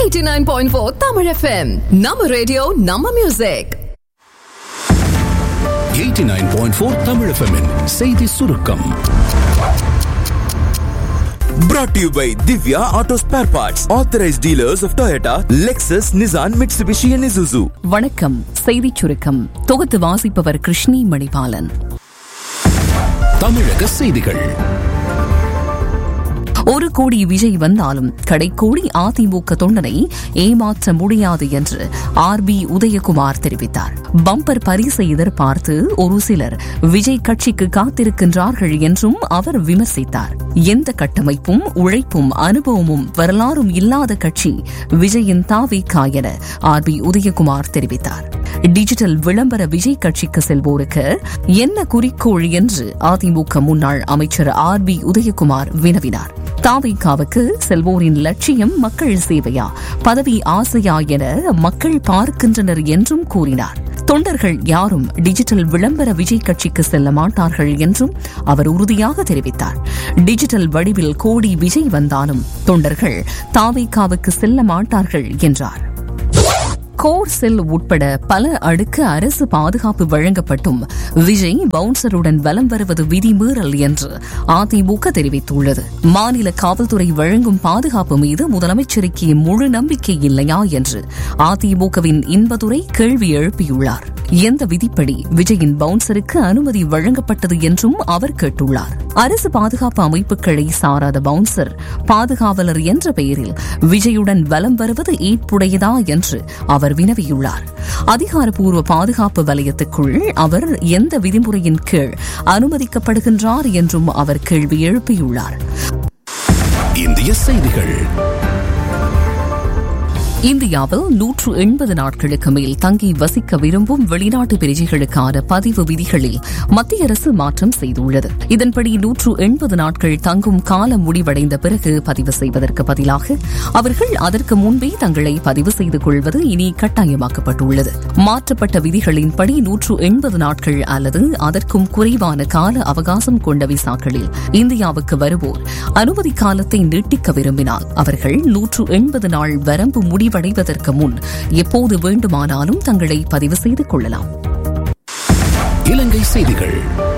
Eighty nine point four Tamil FM நம்ம radio நம்ம music 89.4 Tamil FM -இன் செய்தி சுருக்கம் Brought to you by Divya Auto Spare Parts, authorized dealers of Toyota, Lexus, Nissan, Mitsubishi, and Isuzu. வணக்கம் செய்திச் சுருக்கம் தொகுத்து வாசிப்பவர் கிருஷ்ணி மணிபாலன் தமிழக செய்திகள் ஒரு கோடி விஜய் வந்தாலும் கடைக்கோடி அதிமுக தொண்டனை ஏமாற்ற முடியாது என்று ஆர் பி உதயகுமார் தெரிவித்தார் பம்பர் பரிசை எதிர்பார்த்து ஒரு சிலர் விஜய் கட்சிக்கு காத்திருக்கின்றார்கள் என்றும் அவர் விமர்சித்தார் எந்த கட்டமைப்பும் உழைப்பும் அனுபவமும் வரலாறும் இல்லாத கட்சி விஜயின் தாவிகா என ஆர் பி உதயகுமார் தெரிவித்தார் டிஜிட்டல் விளம்பர விஜய் கட்சிக்கு செல்வோருக்கு என்ன குறிக்கோள் என்று அதிமுக முன்னாள் அமைச்சர் ஆர் பி உதயகுமார் வினவினார் தாவிகாவுக்கு செல்வோரின் லட்சியம் மக்கள் சேவையா பதவி ஆசையா என மக்கள் பார்க்கின்றனர் என்றும் கூறினார் தொண்டர்கள் யாரும் டிஜிட்டல் விளம்பர விஜய் கட்சிக்கு செல்ல மாட்டார்கள் என்றும் அவர் உறுதியாக தெரிவித்தார் டிஜிட்டல் வடிவில் கோடி விஜய் வந்தாலும் தொண்டர்கள் தாவிகாவுக்கு செல்ல மாட்டார்கள் என்றார் கோர் செல் உட்பட பல அடுக்கு அரசு பாதுகாப்பு வழங்கப்பட்டும் விஜய் பவுன்சருடன் வலம் வருவது விதிமீறல் என்று அதிமுக தெரிவித்துள்ளது மாநில காவல்துறை வழங்கும் பாதுகாப்பு மீது முதலமைச்சருக்கு முழு நம்பிக்கை இல்லையா என்று அதிமுகவின் இன்பதுரை கேள்வி எழுப்பியுள்ளார் எந்த விதிப்படி விஜயின் பவுன்சருக்கு அனுமதி வழங்கப்பட்டது என்றும் அவர் கேட்டுள்ளார் அரசு பாதுகாப்பு அமைப்புகளை சாராத பவுன்சர் பாதுகாவலர் என்ற பெயரில் விஜயுடன் வலம் வருவது ஏற்புடையதா என்று அவர் வினவியுள்ளார் அதிகாரப்பூர்வ பாதுகாப்பு வலயத்துக்குள் அவர் எந்த விதிமுறையின் கீழ் அனுமதிக்கப்படுகின்றார் என்றும் அவர் கேள்வி எழுப்பியுள்ளார் இந்திய செய்திகள் இந்தியாவில் நூற்று எண்பது நாட்களுக்கு மேல் தங்கி வசிக்க விரும்பும் வெளிநாட்டு பிரஜைகளுக்கான பதிவு விதிகளில் மத்திய அரசு மாற்றம் செய்துள்ளது இதன்படி நூற்று எண்பது நாட்கள் தங்கும் காலம் முடிவடைந்த பிறகு பதிவு செய்வதற்கு பதிலாக அவர்கள் அதற்கு முன்பே தங்களை பதிவு செய்து கொள்வது இனி கட்டாயமாக்கப்பட்டுள்ளது மாற்றப்பட்ட விதிகளின்படி நூற்று எண்பது நாட்கள் அல்லது அதற்கும் குறைவான கால அவகாசம் கொண்ட விசாக்களில் இந்தியாவுக்கு வருவோர் அனுமதி காலத்தை நீட்டிக்க விரும்பினால் அவர்கள் நூற்று எண்பது நாள் வரம்பு முடிவடைவதற்கு முன் எப்போது வேண்டுமானாலும் தங்களை பதிவு செய்து கொள்ளலாம் இலங்கை செய்திகள்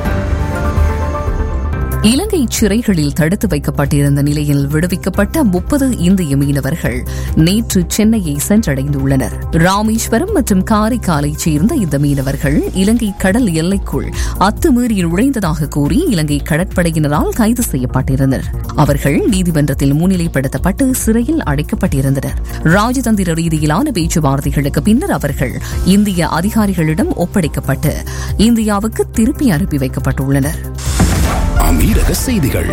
இலங்கை சிறைகளில் தடுத்து வைக்கப்பட்டிருந்த நிலையில் விடுவிக்கப்பட்ட முப்பது இந்திய மீனவர்கள் நேற்று சென்னையை சென்றடைந்துள்ளனர் ராமேஸ்வரம் மற்றும் காரைக்காலைச் சேர்ந்த இந்த மீனவர்கள் இலங்கை கடல் எல்லைக்குள் அத்துமீறி நுழைந்ததாக கூறி இலங்கை கடற்படையினரால் கைது செய்யப்பட்டிருந்தனர் அவர்கள் நீதிமன்றத்தில் முன்னிலைப்படுத்தப்பட்டு சிறையில் அடைக்கப்பட்டிருந்தனர் ராஜதந்திர ரீதியிலான பேச்சுவார்த்தைகளுக்கு பின்னர் அவர்கள் இந்திய அதிகாரிகளிடம் ஒப்படைக்கப்பட்டு இந்தியாவுக்கு திருப்பி அனுப்பி வைக்கப்பட்டுள்ளனர் அமீரக செய்திகள்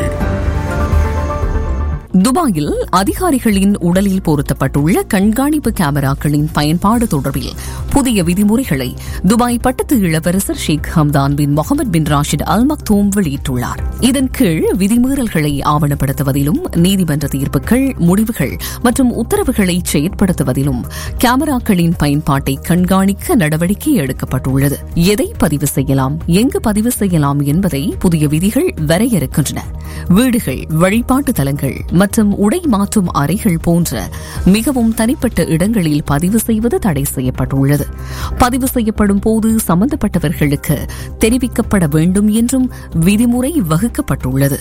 துபாயில் அதிகாரிகளின் உடலில் பொருத்தப்பட்டுள்ள கண்காணிப்பு கேமராக்களின் பயன்பாடு தொடர்பில் புதிய விதிமுறைகளை துபாய் பட்டத்து இளவரசர் ஷேக் ஹம்தான் பின் முகமது பின் ராஷித் அல் மக்தூம் வெளியிட்டுள்ளார் இதன் கீழ் விதிமீறல்களை ஆவணப்படுத்துவதிலும் நீதிமன்ற தீர்ப்புகள் முடிவுகள் மற்றும் உத்தரவுகளை செயற்படுத்துவதிலும் கேமராக்களின் பயன்பாட்டை கண்காணிக்க நடவடிக்கை எடுக்கப்பட்டுள்ளது எதை பதிவு செய்யலாம் எங்கு பதிவு செய்யலாம் என்பதை புதிய விதிகள் வரையறுக்கின்றன வீடுகள் வழிபாட்டு தலங்கள் மற்றும் உடை மாற்றும் அறைகள் போன்ற மிகவும் தனிப்பட்ட இடங்களில் பதிவு செய்வது தடை செய்யப்பட்டுள்ளது பதிவு செய்யப்படும் போது சம்பந்தப்பட்டவர்களுக்கு தெரிவிக்கப்பட வேண்டும் என்றும் விதிமுறை வகுக்கப்பட்டுள்ளது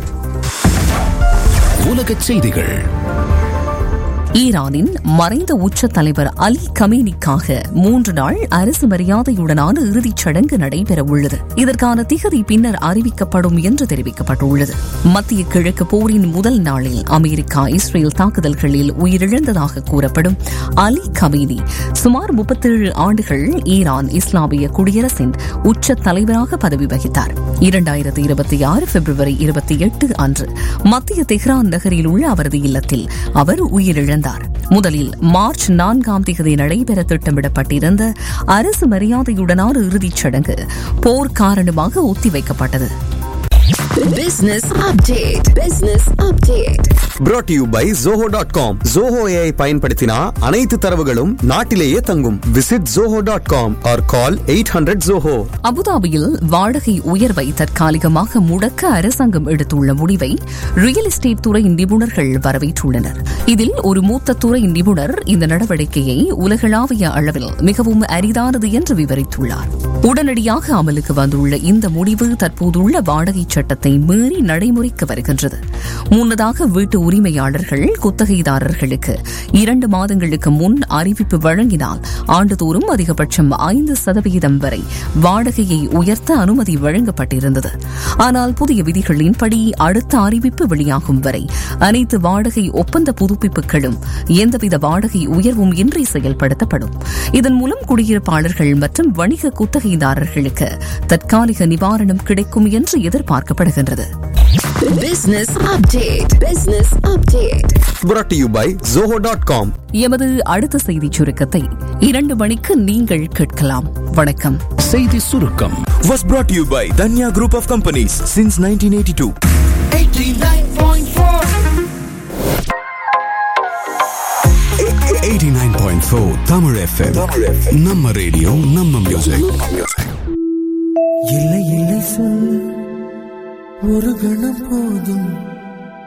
உலகச் செய்திகள் ஈரானின் மறைந்த உச்ச தலைவர் அலி கமேனிக்காக மூன்று நாள் அரசு மரியாதையுடனான இறுதிச் சடங்கு நடைபெற உள்ளது இதற்கான திகதி பின்னர் அறிவிக்கப்படும் என்று தெரிவிக்கப்பட்டுள்ளது மத்திய கிழக்கு போரின் முதல் நாளில் அமெரிக்கா இஸ்ரேல் தாக்குதல்களில் உயிரிழந்ததாக கூறப்படும் அலி கமேனி சுமார் முப்பத்தேழு ஆண்டுகள் ஈரான் இஸ்லாமிய குடியரசின் உச்ச தலைவராக பதவி வகித்தார் இரண்டாயிரத்தி இருபத்தி ஆறு பிப்ரவரி இருபத்தி எட்டு அன்று மத்திய தெஹ்ரான் நகரில் உள்ள அவரது இல்லத்தில் அவர் உயிரிழந்தார் முதலில் மார்ச் நான்காம் தேதி நடைபெற திட்டமிடப்பட்டிருந்த அரசு மரியாதையுடனான இறுதிச் சடங்கு போர் காரணமாக ஒத்திவைக்கப்பட்டது Business update. Business update. brought to you by zoho.com dot com Zoho AI பயன்படுத்தினா அனைத்து தரவுகளும் நாட்டிலேயே தங்கும் visit zoho.com dot com or call eight hundred Zoho அபுதாபியில் வாடகை உயர்வை தற்காலிகமாக முடக்க அரசாங்கம் எடுத்துள்ள முடிவை ரியல் எஸ்டேட் துறை நிபுணர்கள் வரவேற்றுள்ளனர் இதில் ஒரு மூத்த துறை நிபுணர் இந்த நடவடிக்கையை உலகளாவிய அளவில் மிகவும் அரிதானது என்று விவரித்துள்ளார் உடனடியாக அமலுக்கு வந்துள்ள இந்த முடிவு தற்போதுள்ள வாடகை சட்டத்தை மீறி நடைமுறைக்கு வருகின்றது முன்னதாக வீட்டு உரிமையாளர்கள் குத்தகைதாரர்களுக்கு இரண்டு மாதங்களுக்கு முன் அறிவிப்பு வழங்கினால் ஆண்டுதோறும் அதிகபட்சம் ஐந்து சதவீதம் வரை வாடகையை உயர்த்த அனுமதி வழங்கப்பட்டிருந்தது ஆனால் புதிய விதிகளின்படி அடுத்த அறிவிப்பு வெளியாகும் வரை அனைத்து வாடகை ஒப்பந்த புதுப்பிப்புகளும் எந்தவித வாடகை உயர்வும் இன்றி செயல்படுத்தப்படும் இதன் மூலம் குடியிருப்பாளர்கள் மற்றும் வணிக குத்தகைதாரர்களுக்கு தற்காலிக நிவாரணம் கிடைக்கும் என்று எதிர்பார்க்கப்படுகின்றது Business update. Business update. brought to you by zoho.com dot com எமது அடுத்த செய்திச் சுருக்கத்தை இரண்டு மணிக்கு நீங்கள் கேட்கலாம் வணக்கம் செய்தி சுருக்கம் Was brought to you by Danya Group of Companies since 1982. 89.4 Tamil FM நம்ம ரேடியோ நம்ம மியூசிக் இல்லை இல்லை சொல் ஒரு கணம் போதும்